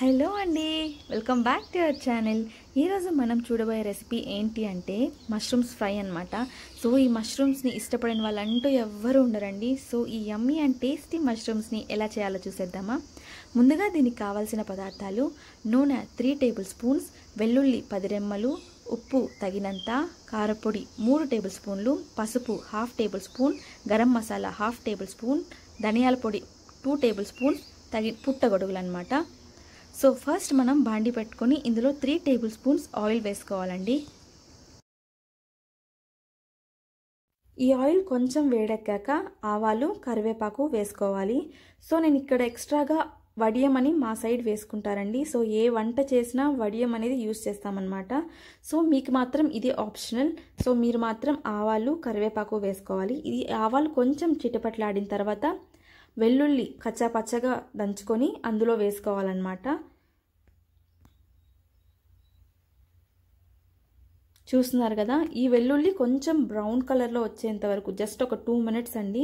hello అండి welcome back to our channel ఈరోజు మనం చూడబోయే రెసిపీ ఏంటి అంటే మష్రూమ్స్ ఫ్రై అనమాట సో ఈ మష్రూమ్స్ని ఇష్టపడిన వాళ్ళంటూ ఎవ్వరూ ఉండరండి సో ఈ యమ్మీ అండ్ టేస్టీ మష్రూమ్స్ని ఎలా చేయాలో చూసేద్దామా ముందుగా దీనికి కావాల్సిన పదార్థాలు నూనె త్రీ టేబుల్ స్పూన్స్ వెల్లుల్లి పది రెమ్మలు ఉప్పు తగినంత కారపొడి మూడు టేబుల్ స్పూన్లు పసుపు half tablespoon garam masala half tablespoon ధనియాల పొడి టూ టేబుల్ స్పూన్ తగి పుట్టగొడుగులు అనమాట సో ఫస్ట్ మనం బాండి పెట్టుకొని ఇందులో త్రీ టేబుల్ స్పూన్స్ ఆయిల్ వేసుకోవాలండి ఈ ఆయిల్ కొంచెం వేడెక్కాక ఆవాలు కరివేపాకు వేసుకోవాలి సో నేను ఇక్కడ ఎక్స్ట్రాగా వడియం అని మా సైడ్ వేసుకుంటారండి సో ఏ వంట చేసినా వడియం అనేది యూస్ చేస్తామన్నమాట సో మీకు మాత్రం ఇది ఆప్షనల్ సో మీరు మాత్రం ఆవాలు కరివేపాకు వేసుకోవాలి ఇది ఆవాలు కొంచెం చిటపట్లాడిన తర్వాత వెల్లుల్లి కచ్చా పచ్చగా దంచుకొని అందులో వేసుకోవాలన్నమాట చూస్తున్నారు కదా ఈ వెల్లుల్లి కొంచెం బ్రౌన్ కలర్లో వచ్చేంత వరకు జస్ట్ ఒక టూ మినిట్స్ అండి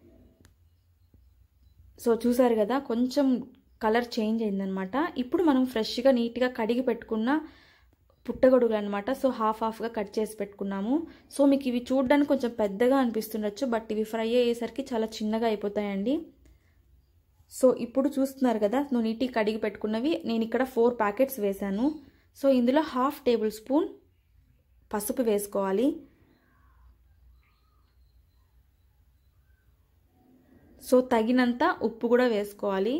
సో చూసారు కదా కొంచెం కలర్ చేంజ్ అయిందనమాట ఇప్పుడు మనం ఫ్రెష్గా నీట్గా కడిగి పెట్టుకున్న పుట్టగొడుగులు అనమాట సో హాఫ్ హాఫ్గా కట్ చేసి పెట్టుకున్నాము సో మీకు ఇవి చూడడానికి కొంచెం పెద్దగా అనిపిస్తుండొచ్చు బట్ ఇవి ఫ్రై అయ్యేసరికి చాలా చిన్నగా అయిపోతాయండి సో ఇప్పుడు చూస్తున్నారు కదా నువ్వు నీట్గా కడిగి పెట్టుకున్నవి నేను ఇక్కడ ఫోర్ ప్యాకెట్స్ వేశాను సో ఇందులో హాఫ్ టేబుల్ స్పూన్ పసుపు వేసుకోవాలి సో తగినంత ఉప్పు కూడా వేసుకోవాలి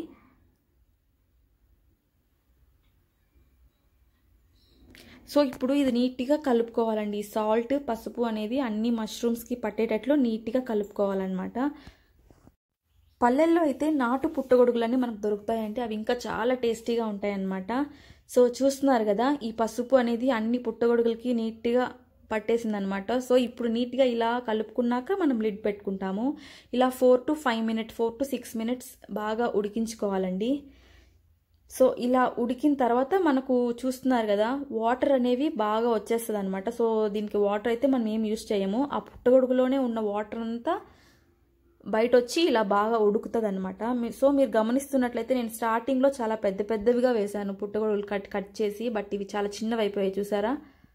సో ఇప్పుడు ఇది నీట్గా కలుపుకోవాలండి సాల్ట్ పసుపు అనేది అన్ని మష్రూమ్స్కి పట్టేటట్లు నీట్గా కలుపుకోవాలన్నమాట పల్లెల్లో అయితే నాటు పుట్టగొడుగులన్నీ మనకు దొరుకుతాయంటే అవి ఇంకా చాలా టేస్టీగా ఉంటాయన్నమాట సో చూస్తున్నారు కదా ఈ పసుపు అనేది అన్ని పుట్టగొడుగులకి నీట్గా పట్టేసిందనమాట సో ఇప్పుడు నీట్గా ఇలా కలుపుకున్నాక మనం లిడ్ పెట్టుకుంటాము ఇలా four to five minutes four to six minutes బాగా ఉడికించుకోవాలండి సో ఇలా ఉడికిన తర్వాత మనకు చూస్తున్నారు కదా వాటర్ అనేవి బాగా వచ్చేస్తుంది అనమాట సో దీనికి వాటర్ అయితే మనం ఏం యూస్ చేయము ఆ పుట్టగొడుగులోనే ఉన్న వాటర్ అంతా బయట వచ్చి ఇలా బాగా ఉడుకుతుంది అనమాట సో మీరు గమనిస్తున్నట్లయితే నేను స్టార్టింగ్లో చాలా పెద్ద పెద్దవిగా వేశాను పుట్టగొడుగులు కట్ కట్ చేసి బట్ ఇవి చాలా చిన్నవి అయిపోయాయి చూసారా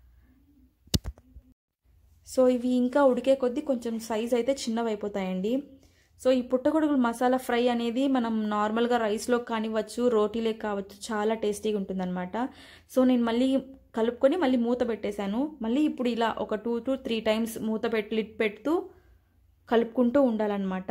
సో ఇవి ఇంకా ఉడికే కొద్దీ కొంచెం సైజ్ అయితే చిన్నవి అయిపోతాయండి సో ఈ పుట్టగొడుగులు మసాలా ఫ్రై అనేది మనం నార్మల్గా రైస్లో కానివ్వచ్చు రోటీలే కావచ్చు చాలా టేస్టీగా ఉంటుందన్నమాట సో నేను మళ్ళీ కలుపుకొని మళ్ళీ మూత పెట్టేశాను మళ్ళీ ఇప్పుడు ఇలా ఒక టూ టు త్రీ టైమ్స్ మూత పెట్టి లిట్ పెడుతూ కలుపుకుంటూ ఉండాలన్నమాట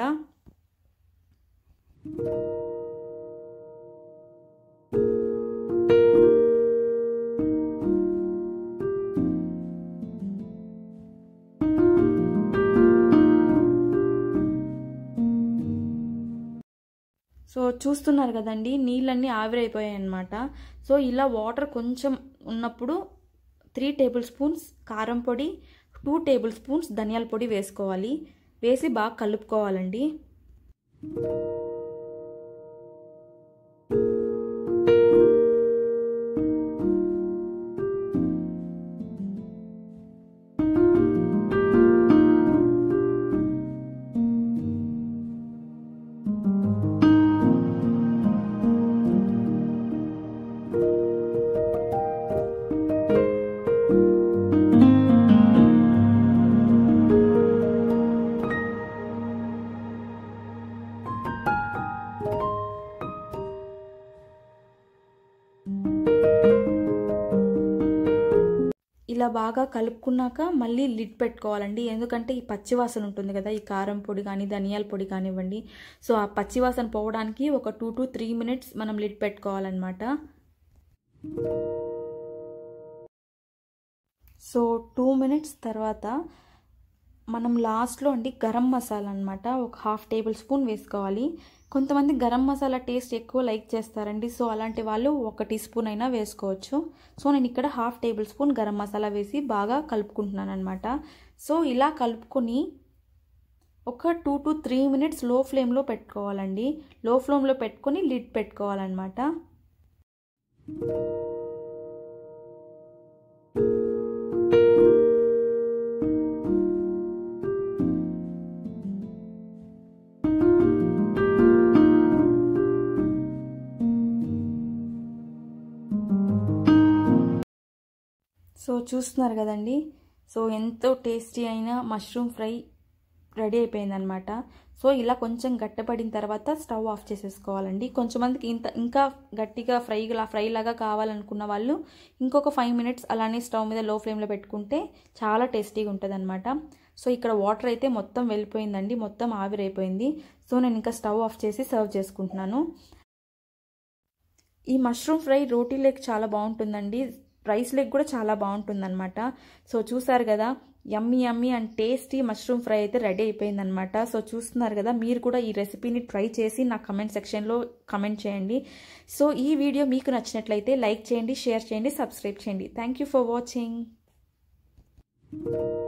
సో చూస్తున్నారు కదండి నీళ్ళన్నీ ఆవిరైపోయాయి అనమాట సో ఇలా వాటర్ కొంచెం ఉన్నప్పుడు త్రీ టేబుల్ స్పూన్స్ కారం పొడి టూ టేబుల్ స్పూన్స్ ధనియాల పొడి వేసుకోవాలి వేసి బాగా కలుపుకోవాలండి ఇలా బాగా కలుపుకున్నాక మళ్ళీ లిడ్ పెట్టుకోవాలండి ఎందుకంటే ఈ పచ్చివాసన ఉంటుంది కదా ఈ కారం పొడి కానీ ధనియాల పొడి కానివ్వండి సో ఆ పచ్చివాసన పోవడానికి ఒక టూ టు త్రీ మినిట్స్ మనం లిడ్ పెట్టుకోవాలన్నమాట సో టూ మినిట్స్ తర్వాత మనం లాస్ట్లో అండి గరం మసాలా అనమాట ఒక హాఫ్ టేబుల్ స్పూన్ వేసుకోవాలి కొంతమంది గరం మసాలా టేస్ట్ ఎక్కువ లైక్ చేస్తారండి సో అలాంటి వాళ్ళు ఒక టీ స్పూన్ అయినా వేసుకోవచ్చు సో నేను ఇక్కడ half tablespoon garam masala వేసి బాగా కలుపుకుంటున్నాను అనమాట సో ఇలా కలుపుకొని ఒక టూ టు త్రీ మినిట్స్ లో ఫ్లేమ్లో పెట్టుకోవాలండి లో ఫ్లేమ్లో పెట్టుకొని లిడ్ పెట్టుకోవాలన్నమాట సో చూస్తున్నారు కదండి సో ఎంతో టేస్టీ అయిన మష్రూమ్ ఫ్రై రెడీ అయిపోయిందనమాట సో ఇలా కొంచెం గట్టపడిన తర్వాత స్టవ్ ఆఫ్ చేసేసుకోవాలండి కొంచెమందికి ఇంత ఇంకా గట్టిగా ఫ్రై ఫ్రై లాగా కావాలనుకున్న వాళ్ళు ఇంకొక ఫైవ్ మినిట్స్ అలానే స్టవ్ మీద లో ఫ్లేమ్లో పెట్టుకుంటే చాలా టేస్టీగా ఉంటుంది అనమాట సో ఇక్కడ వాటర్ అయితే మొత్తం వెళ్ళిపోయిందండి మొత్తం ఆవిరైపోయింది సో నేను ఇంకా స్టవ్ ఆఫ్ చేసి సర్వ్ చేసుకుంటున్నాను ఈ మష్రూమ్ ఫ్రై రోటీ లెగ్ చాలా బాగుంటుందండి రైస్ లెగ్ కూడా చాలా బాగుంటుందన్నమాట సో చూసారు కదా yummy yummy and tasty mushroom fry అయితే రెడీ అయిపోయిందనమాట సో చూస్తున్నారు కదా మీరు కూడా ఈ రెసిపీని ట్రై చేసి నా కమెంట్ సెక్షన్లో కమెంట్ చేయండి సో ఈ వీడియో మీకు నచ్చినట్లయితే లైక్ చేయండి షేర్ చేయండి సబ్స్క్రైబ్ చేయండి థ్యాంక్ యూ ఫర్ వాచింగ్